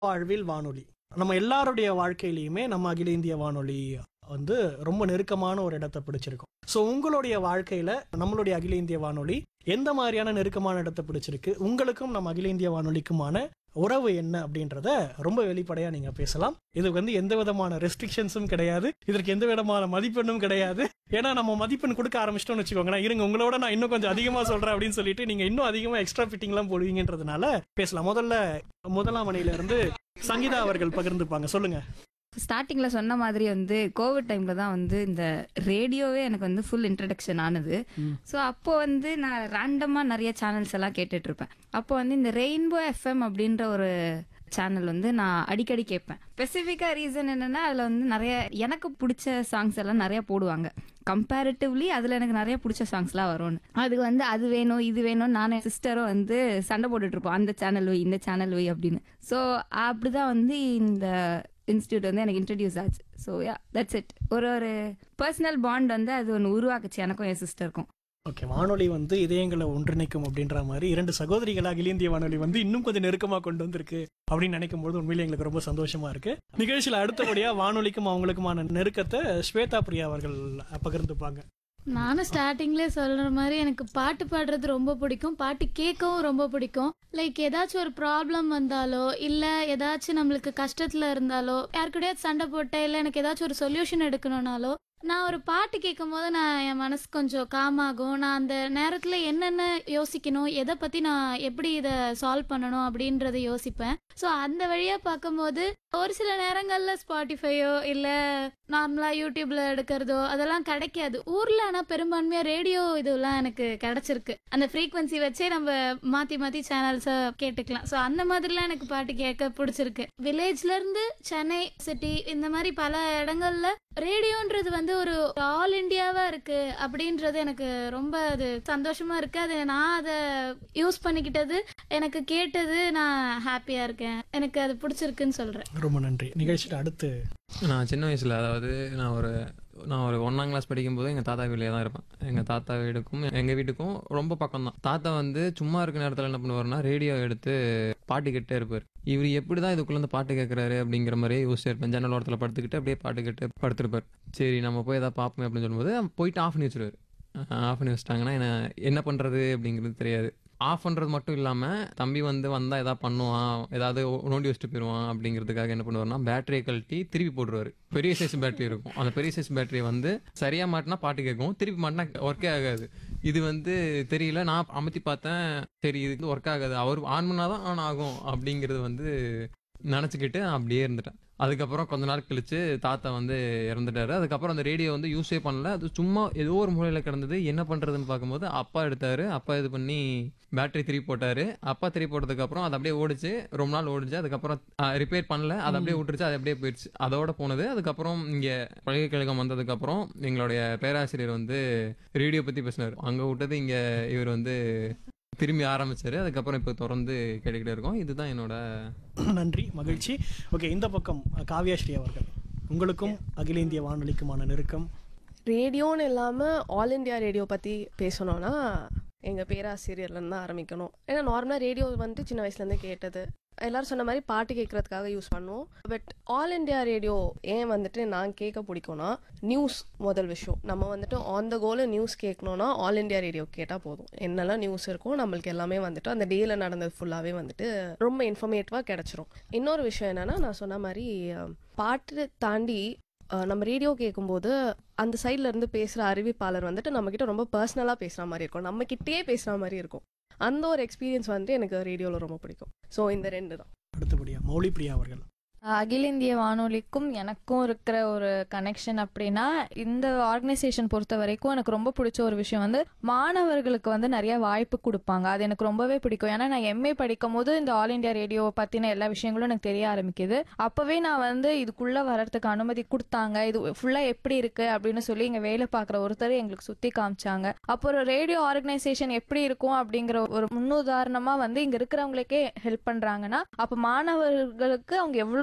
வாழ்வில் வானொலி நம்ம எல்லாருடைய வாழ்க்கையிலையுமே நம்ம அகில இந்திய வானொலி வந்து ரொம்ப நெருக்கமான ஒரு இடத்தை பிடிச்சிருக்கும் ஸோ உங்களுடைய வாழ்க்கையில நம்மளுடைய அகில இந்திய வானொலி எந்த மாதிரியான நெருக்கமான இடத்தை பிடிச்சிருக்கு உங்களுக்கும் நம்ம அகில இந்திய வானொலிக்குமான உறவு என்ன அப்படின்றத ரொம்ப வெளிப்படையா நீங்க பேசலாம் இதுக்கு வந்து எந்த விதமான ரெஸ்ட்ரிக்ஷன்ஸும் கிடையாது இதற்கு எந்த விதமான மதிப்பெண்ணும் கிடையாது ஏன்னா நம்ம மதிப்பெண் கொடுக்க ஆரம்பிச்சிட்டோம்னு வச்சுக்கோங்களேன் இருங்க உங்களோட நான் இன்னும் கொஞ்சம் அதிகமா சொல்றேன் அப்படின்னு சொல்லிட்டு நீங்க இன்னும் அதிகமா எக்ஸ்ட்ரா ஃபிட்டிங்லாம் போடுவீங்கன்றதுனால பேசலாம் முதல்ல முதலாம் மணியில இருந்து சங்கீதா அவர்கள் பகிர்ந்துப்பாங்க சொல்லுங்க ஸ்டார்டிங்ல சொன்ன மாதிரி வந்து கோவிட் டைம்ல தான் வந்து இந்த ரேடியோவே எனக்கு வந்து ஃபுல் இன்ட்ரடக்ஷன் ஆனது ம். ஸோ அப்போ வந்து நான் ரேண்டமா நிறைய சேனல்ஸ் எல்லாம் கேட்டுட்டு இருப்பேன் அப்போ வந்து இந்த ரெயின்போ எஃப்எம் அப்படின்ற ஒரு சேனல் வந்து நான் அடிக்கடி கேட்பேன் ஸ்பெசிஃபிக்கா ரீசன் என்னன்னா அதுல வந்து நிறைய எனக்கு பிடிச்ச சாங்ஸ் எல்லாம் நிறைய போடுவாங்க கம்பேரிட்டிவ்லி அதுல எனக்கு நிறைய பிடிச்ச சாங்ஸ்லாம் வரும்னு அதுக்கு வந்து அது வேணும் இது வேணும் நானும் சிஸ்டரும் வந்து சண்டை போட்டுட்டு இருப்போம் அந்த சேனல் வை இந்த சேனல் வை அப்படின்னு ஸோ அப்படிதான் வந்து இந்த இன்ஸ்டியூட் வந்து எனக்கு இன்ட்ரடியூஸ் ஆச்சு ஸோ யா தட்ஸ் இட் ஒரு ஒரு பர்சனல் பாண்ட் வந்து அது ஒன்று உருவாக்குச்சு எனக்கும் என் சிஸ்டருக்கும் ஓகே வானொலி வந்து இதயங்களை ஒன்றிணைக்கும் அப்படின்ற மாதிரி இரண்டு சகோதரிகள் அகில இந்திய வானொலி வந்து இன்னும் கொஞ்சம் நெருக்கமா கொண்டு வந்திருக்கு அப்படின்னு நினைக்கும் போது உண்மையிலே எங்களுக்கு ரொம்ப சந்தோஷமா இருக்கு நிகழ்ச்சியில அடுத்தபடியா வானொலிக்கும் அவங்களுக்குமான நெருக்கத்தை ஸ்வேதா பிரியா அவர்கள் பகிர்ந்துப்பாங்க நானும் ஸ்டார்டிங்லேயே சொல்ற மாதிரி எனக்கு பாட்டு பாடுறது ரொம்ப பிடிக்கும் பாட்டு கேட்கவும் ரொம்ப பிடிக்கும் லைக் ஏதாச்சும் ஒரு ப்ராப்ளம் வந்தாலோ இல்ல ஏதாச்சும் நம்மளுக்கு கஷ்டத்துல இருந்தாலோ யாருக்கூடயாச்சும் சண்டை போட்டேன் இல்ல எனக்கு ஏதாச்சும் ஒரு சொல்யூஷன் எடுக்கணும்னாலோ நான் ஒரு பாட்டு கேட்கும் போது நான் என் மனசு கொஞ்சம் காம் ஆகும் நான் அந்த நேரத்துல என்னென்ன யோசிக்கணும் எதை பத்தி நான் எப்படி இதை சால்வ் பண்ணணும் அப்படின்றத யோசிப்பேன் ஸோ அந்த வழியா பார்க்கும்போது ஒரு சில நேரங்கள்ல ஸ்பாட்டிஃபையோ இல்ல நார்மலா யூடியூப்ல எடுக்கிறதோ அதெல்லாம் கிடைக்காது ஊர்ல ஆனா பெரும்பான்மையா ரேடியோ இதெல்லாம் எனக்கு கிடைச்சிருக்கு அந்த ஃப்ரீக்வன்சி வச்சே நம்ம மாத்தி மாத்தி சேனல்ஸ கேட்டுக்கலாம் ஸோ அந்த மாதிரிலாம் எனக்கு பாட்டு கேட்க பிடிச்சிருக்கு வில்லேஜ்ல இருந்து சென்னை சிட்டி இந்த மாதிரி பல இடங்கள்ல ரேடியோன்றது வந்து ஒரு ஆல் இந்தியாவா இருக்கு அப்படின்றது எனக்கு ரொம்ப அது சந்தோஷமா இருக்கு அது நான் அதை யூஸ் பண்ணிக்கிட்டது எனக்கு கேட்டது நான் ஹாப்பியா இருக்கேன் எனக்கு அது பிடிச்சிருக்குன்னு சொல்றேன் ரொம்ப நன்றி நிகழ்ச்சியில அடுத்து நான் சின்ன வயசில் அதாவது நான் ஒரு நான் ஒரு ஒன்றாம் கிளாஸ் படிக்கும்போது எங்கள் தாத்தா வீட்டிலே தான் இருப்பேன் எங்கள் தாத்தா வீடுக்கும் எங்கள் வீட்டுக்கும் ரொம்ப பக்கம் தான் தாத்தா வந்து சும்மா இருக்க நேரத்தில் என்ன பண்ணுவாருன்னா ரேடியோ எடுத்து பாட்டு கேட்டே இருப்பார் இவர் எப்படி தான் இதுக்குள்ள இருந்து பாட்டு கேட்குறாரு அப்படிங்கிற மாதிரியே யோசிச்சு இருப்பேன் ஜன்னல் ஓரத்தில் படுத்துக்கிட்டு அப்படியே பாட்டு கேட்டு படுத்திருப்பார் சரி நம்ம போய் எதாவது பார்ப்போம் அப்படின்னு சொல்லும்போது போயிட்டு ஆஃப் பண்ணி வச்சிருவாரு ஆஃப் பண்ணி வச்சிட்டாங்கன்னா என்ன என்ன பண்ணுறது அப்படிங்கிறது தெரியாது ஆஃப் பண்ணுறது மட்டும் இல்லாமல் தம்பி வந்து வந்தால் எதாவது பண்ணுவான் ஏதாவது நோண்டி வச்சுட்டு போயிடுவான் அப்படிங்கிறதுக்காக என்ன பண்ணுவார்னா பேட்டரியை கழட்டி திருப்பி போட்டுருவாரு பெரிய சைஸ் பேட்டரி இருக்கும் அந்த பெரிய சைஸ் பேட்டரி வந்து சரியாக மாட்டினா பாட்டு கேட்கும் திருப்பி மாட்டினா ஒர்க்கே ஆகாது இது வந்து தெரியல நான் அமர்த்தி பார்த்தேன் சரி இதுக்கு ஒர்க் ஆகாது அவர் ஆன் பண்ணாதான் ஆன் ஆகும் அப்படிங்கிறது வந்து நினச்சிக்கிட்டு அப்படியே இருந்துட்டேன் அதுக்கப்புறம் கொஞ்ச நாள் கழிச்சு தாத்தா வந்து இறந்துட்டாரு அதுக்கப்புறம் அந்த ரேடியோ வந்து யூஸே பண்ணல அது சும்மா ஏதோ ஒரு மூலையில் கிடந்தது என்ன பண்ணுறதுன்னு பார்க்கும்போது அப்பா எடுத்தாரு அப்பா இது பண்ணி பேட்டரி திருப்பி போட்டாரு அப்பா திருப்பி போட்டதுக்கப்புறம் அது அப்படியே ஓடிச்சு ரொம்ப நாள் ஓடிச்சு அதுக்கப்புறம் ரிப்பேர் பண்ணல அது அப்படியே விட்டுருச்சு அது அப்படியே போயிடுச்சு அதோட போனது அதுக்கப்புறம் இங்கே பல்கலைக்கழகம் வந்ததுக்கப்புறம் எங்களுடைய பேராசிரியர் வந்து ரேடியோ பற்றி பேசினார் அங்கே விட்டது இங்கே இவர் வந்து திரும்பி ஆரம்பிச்சாரு அதுக்கப்புறம் இப்போ தொடர்ந்து கேட்டுக்கிட்டே இருக்கோம் இதுதான் என்னோட நன்றி மகிழ்ச்சி ஓகே இந்த பக்கம் காவ்யாஸ்ரீ அவர்கள் உங்களுக்கும் அகில இந்திய வானொலிக்குமான நெருக்கம் ரேடியோன்னு இல்லாமல் ஆல் இந்தியா ரேடியோ பற்றி பேசணும்னா எங்கள் பேராசிரியர்லேருந்து தான் ஆரம்பிக்கணும் ஏன்னா நார்மலாக ரேடியோ வந்து சின்ன வயசுலேருந்தே கேட்டது எல்லாரும் சொன்ன மாதிரி பாட்டு கேட்கறதுக்காக யூஸ் பண்ணுவோம் பட் ஆல் இந்தியா ரேடியோ ஏன் வந்துட்டு நான் கேட்க பிடிக்கும்னா நியூஸ் முதல் விஷயம் நம்ம வந்துட்டு ஆன் த கோல நியூஸ் கேட்கணும்னா ஆல் இந்தியா ரேடியோ கேட்டால் போதும் என்னெல்லாம் நியூஸ் இருக்கோ நம்மளுக்கு எல்லாமே வந்துட்டு அந்த டேல நடந்தது ஃபுல்லாகவே வந்துட்டு ரொம்ப இன்ஃபர்மேட்டிவாக கிடச்சிரும் இன்னொரு விஷயம் என்னன்னா நான் சொன்ன மாதிரி அஹ், பாட்டு தாண்டி அஹ், நம்ம ரேடியோ கேட்கும்போது அந்த சைட்ல இருந்து பேசுகிற அறிவிப்பாளர் வந்துட்டு நம்மக்கிட்ட ரொம்ப பர்சனலாக பேசுகிற மாதிரி இருக்கும் நம்ம கிட்டேயே பேசுகிற மாதிரி இருக்கும் அந்த ஒரு எக்ஸ்பீரியன்ஸ் வந்துட்டு எனக்கு ரேடியோவில் ரொம்ப பிடிக்கும் ஸோ இந்த ரெண்டு தான் அடுத்தபடியா மௌலி பிரியா அவர்கள் அகில இந்திய வானொலிக்கும் எனக்கும் இருக்கிற ஒரு கனெக்ஷன் அப்படின்னா இந்த ஆர்கனைசேஷன் பொறுத்த வரைக்கும் எனக்கு ரொம்ப பிடிச்ச ஒரு விஷயம் வந்து மாணவர்களுக்கு வந்து நிறைய வாய்ப்பு கொடுப்பாங்க அது எனக்கு ரொம்பவே பிடிக்கும் ஏன்னா நான் எம்ஏ படிக்கும் போது இந்த ஆல் இந்தியா ரேடியோ பத்தின எல்லா விஷயங்களும் எனக்கு தெரிய ஆரம்பிக்குது அப்பவே நான் வந்து இதுக்குள்ள வர்றதுக்கு அனுமதி கொடுத்தாங்க இது ஃபுல்லா எப்படி இருக்கு அப்படின்னு சொல்லி இங்க வேலை பார்க்குற ஒருத்தர் எங்களுக்கு சுத்தி காமிச்சாங்க அப்போ ஒரு ரேடியோ ஆர்கனைசேஷன் எப்படி இருக்கும் அப்படிங்கிற ஒரு முன்னுதாரணமா வந்து இங்க இருக்கிறவங்களுக்கே ஹெல்ப் பண்றாங்கன்னா அப்ப மாணவர்களுக்கு அவங்க எவ்வளோ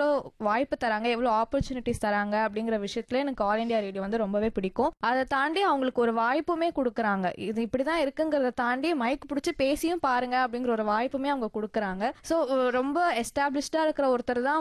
வாய்ப்பு தராங்க எவ்வளோ ஆப்பர்ச்சுனிட்டிஸ் தராங்க அப்படிங்கிற விஷயத்துல எனக்கு ஆல் இந்தியா ரேடியோ வந்து ரொம்பவே பிடிக்கும் அதை தாண்டி அவங்களுக்கு ஒரு வாய்ப்புமே கொடுக்குறாங்க இது இப்படிதான் இருக்குங்கிறத தாண்டி மைக் பிடிச்சி பேசியும் பாருங்க அப்படிங்கிற ஒரு வாய்ப்புமே அவங்க கொடுக்குறாங்க ஸோ ரொம்ப எஸ்டாப்ளிஷ்டா இருக்கிற ஒருத்தர் தான்